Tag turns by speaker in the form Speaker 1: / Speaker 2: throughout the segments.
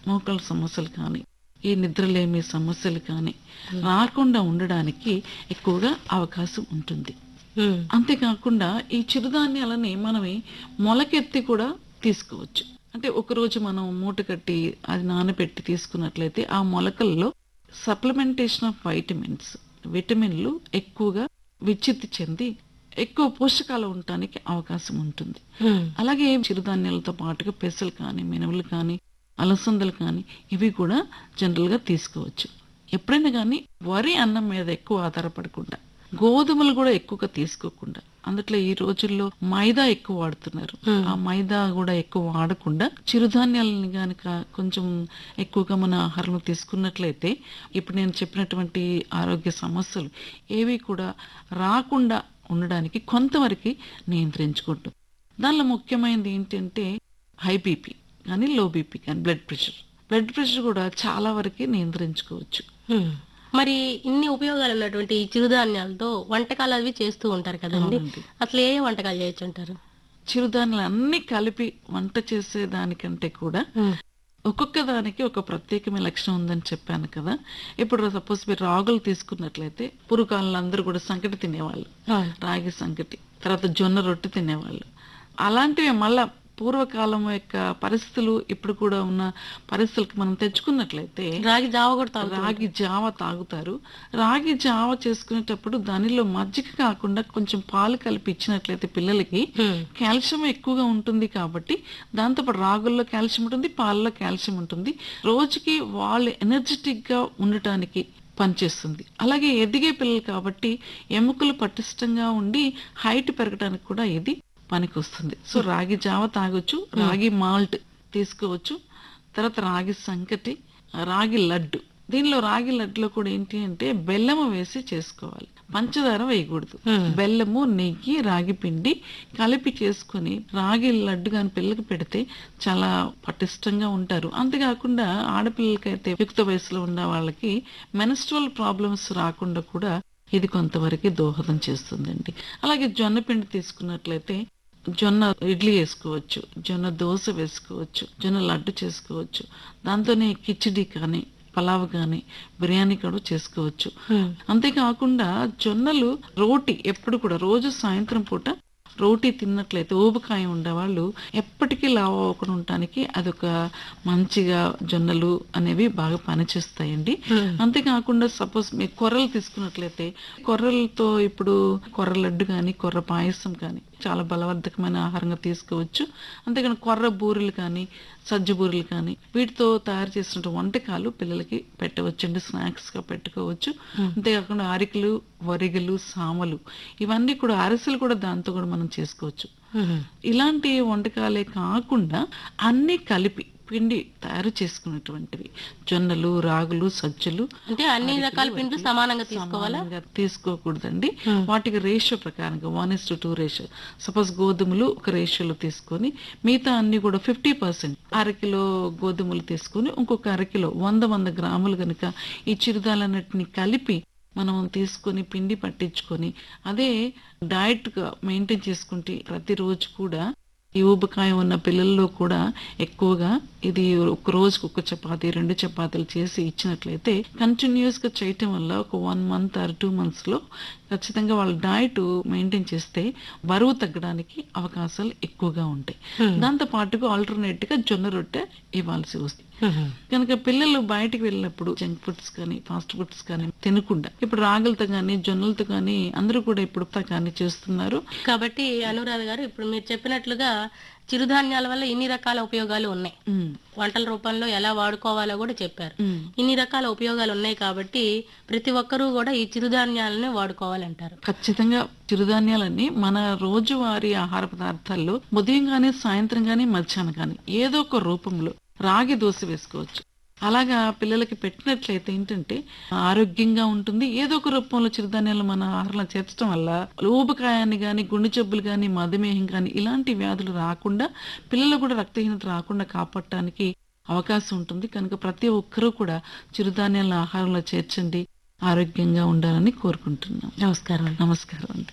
Speaker 1: మోకాళ్ళ సమస్యలు కానీ ఈ నిద్రలేమి సమస్యలు కానీ రాకుండా ఉండడానికి ఎక్కువగా అవకాశం ఉంటుంది
Speaker 2: ఉమ్,
Speaker 1: అంతేకాకుండా ఈ చిరుధాన్యాలని మనమే మొలకెత్తి కూడా తీసుకోవచ్చు అంటే ఒకరోజు మనం మూట కట్టి అది నానబెట్టి తీసుకున్నట్లయితే ఆ మొలకల్లో సప్లిమెంటేషన్ ఆఫ్ వైటమిన్స్ విటమిన్లు ఎక్కువగా విచ్చిత్తి చెంది ఎక్కువ పోషకాలు ఉండటానికి అవకాశం ఉంటుంది
Speaker 2: ఉమ్,
Speaker 1: అలాగే చిరుధాన్యాలతో పాటుగా పెసలు కానీ మినుములు కానీ అలసందలు కానీ ఇవి కూడా జనరల్గా తీసుకోవచ్చు ఎప్పుడైనా కానీ వరి అన్నం మీద ఎక్కువ ఆధారపడకుండా గోధుమలు కూడా ఎక్కువగా తీసుకోకుండా అందుట్లో ఈ రోజుల్లో మైదా ఎక్కువ వాడుతున్నారు ఆ మైదా కూడా ఎక్కువ వాడకుండా చిరుధాన్యాలని కనుక కొంచెం ఎక్కువగా మన ఆహారంలో తీసుకున్నట్లయితే ఇప్పుడు నేను చెప్పినటువంటి ఆరోగ్య సమస్యలు ఏవి కూడా రాకుండా ఉండడానికి కొంతవరకు నియంత్రించుకుంటుంది దానిలో ముఖ్యమైనది ఏంటంటే హై బీపీ కానీ లో బీపీ కానీ బ్లడ్ ప్రెషర్ బ్లడ్ ప్రెషర్ కూడా చాలా వరకు నియంత్రించుకోవచ్చు
Speaker 2: ఉమ్. మరి ఇన్ని ఉపయోగాలు ఉన్నటువంటి ఈ చిరుధాన్యాలతో వంటకాలు అవి చేస్తూ ఉంటారు కదండి
Speaker 1: అవునండి.
Speaker 2: అసలు ఏ ఏ వంటకాలు చేయొచ్చు అంటారు
Speaker 1: చిరుధాన్యాలు అన్ని కలిపి వంట చేసే దానికంటే కూడా
Speaker 2: ఉమ్,
Speaker 1: ఒక్కొక్క దానికి ఒక ప్రత్యేకమైన లక్షణం ఉందని చెప్పాను కదా ఇప్పుడు సపోజ్ మీరు రాగులు తీసుకున్నట్లయితే పురుకాలంలో అందరూ కూడా సంకటి తినేవాళ్ళు
Speaker 2: అవును.
Speaker 1: రాగి సంకటి తర్వాత జొన్న రొట్టె తినేవాళ్ళు అలాంటివి మళ్ళా పూర్వకాలం యొక్క పరిస్థితులు ఇప్పుడు కూడా ఉన్న పరిస్థితులకు మనం తెచ్చుకున్నట్లయితే
Speaker 2: రాగి జావ కూడా తాగుతారు
Speaker 1: రాగి జావ తాగుతారు రాగి జావ చేసుకునేటప్పుడు దానిలో మజ్జిగ కాకుండా కొంచెం పాలు కలిపి ఇచ్చినట్లయితే పిల్లలకి
Speaker 2: ఉమ్,
Speaker 1: కాల్షియం ఎక్కువగా ఉంటుంది కాబట్టి దాంతోపాటు రాగుల్లో కాల్షియం ఉంటుంది పాలలో కాల్షియం ఉంటుంది రోజుకి వాళ్ళు ఎనర్జెటిక్ గా ఉండటానికి పనిచేస్తుంది అలాగే ఎదిగే పిల్లలు కాబట్టి ఎముకలు పటిష్టంగా ఉండి హైట్ పెరగడానికి కూడా ఇది పనికొస్తుంది సో రాగి జావ తాగొచ్చు రాగి మాల్ట్ తీసుకోవచ్చు తర్వాత రాగి సంకటి రాగి లడ్డు దీనిలో రాగి లడ్డులో కూడా ఏంటి అంటే బెల్లము వేసి చేసుకోవాలి పంచదార వేయకూడదు బెల్లము నెయ్యి రాగి పిండి కలిపి చేసుకొని రాగి లడ్డు కానీ పిల్లలకి పెడితే చాలా పటిష్టంగా ఉంటారు అంతేకాకుండా ఆడపిల్లలకైతే యుక్త వయసులో ఉన్న వాళ్ళకి మెనస్ట్రల్ ప్రాబ్లమ్స్ రాకుండా కూడా ఇది కొంతవరకు దోహదం చేస్తుందండి అలాగే జొన్న పిండి తీసుకున్నట్లయితే జొన్న ఇడ్లీ వేసుకోవచ్చు జొన్న దోశ వేసుకోవచ్చు జొన్న లడ్డు చేసుకోవచ్చు దాంతోనే కిచిడి కానీ పలావ్ కానీ బిర్యానీ కూడా చేసుకోవచ్చు అంతేకాకుండా జొన్నలు రోటి ఎప్పుడు కూడా రోజు సాయంత్రం పూట రోటీ తిన్నట్లయితే ఊబకాయ ఉండేవాళ్ళు ఎప్పటికీ లావ్ అవ్వకుండా ఉండటానికి అదొక మంచిగా జొన్నలు అనేవి బాగా పనిచేస్తాయండి అంతేకాకుండా సపోజ్ మీరు కొర్రలు తీసుకున్నట్లయితే కొర్రలతో ఇప్పుడు కొర్ర లడ్డు కానీ కొర్ర పాయసం కానీ చాలా బలవర్ధకమైన ఆహారంగా తీసుకోవచ్చు అంతేకాని కొర్ర బూరెలు కానీ సజ్జ బూరెలు కానీ వీటితో తయారు చేసిన వంటకాలు పిల్లలకి పెట్టవచ్చండి స్నాక్స్ గా పెట్టుకోవచ్చు అంతేకాకుండా అరికలు వరిగలు సామలు ఇవన్నీ కూడా అరిసెలు కూడా దాంతో కూడా మనం చేసుకోవచ్చు
Speaker 2: ఉమ్,
Speaker 1: ఇలాంటి వంటకాలే కాకుండా అన్ని కలిపి పిండి తయారు చేసుకున్నటువంటివి జొన్నలు రాగులు సజ్జలు
Speaker 2: అంటే అన్ని రకాల పిండ్లు సమానంగా తీసుకోవాలా
Speaker 1: సమానంగా తీసుకోకూడదండి వాటికి రేషియో ప్రకారంగా one is to two ratio suppose గోధుమలు ఒక రేషియోలో తీసుకొని మిగతా అన్ని కూడా ఫిఫ్టీ పర్సెంట్ అరకిలో గోధుమలు తీసుకొని ఇంకొక అరకిలో వంద వంద గ్రాములు కనుక ఈ చిరుదాలన్నిటిని కలిపి మనం తీసుకొని పిండి పట్టించుకొని అదే డైట్ గా మెయింటైన్ చేసుకుంటే ప్రతిరోజు కూడా ఈ ఊబకాయం ఉన్న పిల్లల్లో కూడా ఎక్కువగా ఇది ఒక రోజుకు ఒక చపాతీ రెండు చపాతీలు చేసి ఇచ్చినట్లయితే కంటిన్యూస్ గా చేయటం వల్ల ఒక one month or two months లో ఖచ్చితంగా వాళ్ళ డైట్ మెయింటైన్ చేస్తే బరువు తగ్గడానికి అవకాశాలు ఎక్కువగా ఉంటాయి దాంతో పాటుగా ఆల్టర్నేట్ గా జొన్న రొట్టె ఇవ్వాల్సి వస్తుంది
Speaker 2: ఉమ్,
Speaker 1: కనుక పిల్లలు బయటికి వెళ్ళినప్పుడు జంక్ ఫుడ్స్ కానీ ఫాస్ట్ ఫుడ్స్ కానీ తినకుండా ఇప్పుడు రాగులతో కానీ జొన్నలతో కానీ అందరూ కూడా ఇప్పుడు కానీ చేస్తున్నారు
Speaker 2: కాబట్టి అనురాధ గారు ఇప్పుడు మీరు చెప్పినట్లుగా చిరుధాన్యాల వల్ల ఇన్ని రకాల ఉపయోగాలు ఉన్నాయి
Speaker 1: ఉమ్,
Speaker 2: వంటల రూపంలో ఎలా వాడుకోవాలో కూడా చెప్పారు
Speaker 1: ఉమ్.
Speaker 2: ఇన్ని రకాల ఉపయోగాలు ఉన్నాయి కాబట్టి ప్రతి ఒక్కరూ కూడా ఈ చిరుధాన్యాలనే వాడుకోవాలంటారు
Speaker 1: ఖచ్చితంగా చిరుధాన్యాలన్నీ మన రోజువారీ ఆహార పదార్థాల్లో ఉదయం కానీ సాయంత్రం కానీ మధ్యాహ్నం కానీ ఏదో ఒక రూపంలో రాగి దోశ వేసుకోవచ్చు అలాగా పిల్లలకి పెట్టినట్లయితే ఏంటంటే ఆరోగ్యంగా ఉంటుంది ఏదో ఒక రూపంలో చిరుధాన్యాలు మన ఆహారంలో చేర్చడం వల్ల ఊబకాయాన్ని కానీ గుండె జబ్బులు కానీ మధుమేహం కానీ ఇలాంటి వ్యాధులు రాకుండా పిల్లలు కూడా రక్తహీనత రాకుండా కాపాడటానికి అవకాశం ఉంటుంది కనుక ప్రతి ఒక్కరూ కూడా చిరుధాన్యాలను ఆహారంలో చేర్చండి ఆరోగ్యంగా ఉండాలని కోరుకుంటున్నాం
Speaker 2: నమస్కారం
Speaker 1: నమస్కారం అండి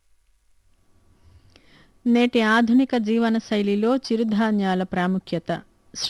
Speaker 3: నేటి ఆధునిక జీవన శైలిలో చిరుధాన్యాల ప్రాముఖ్యత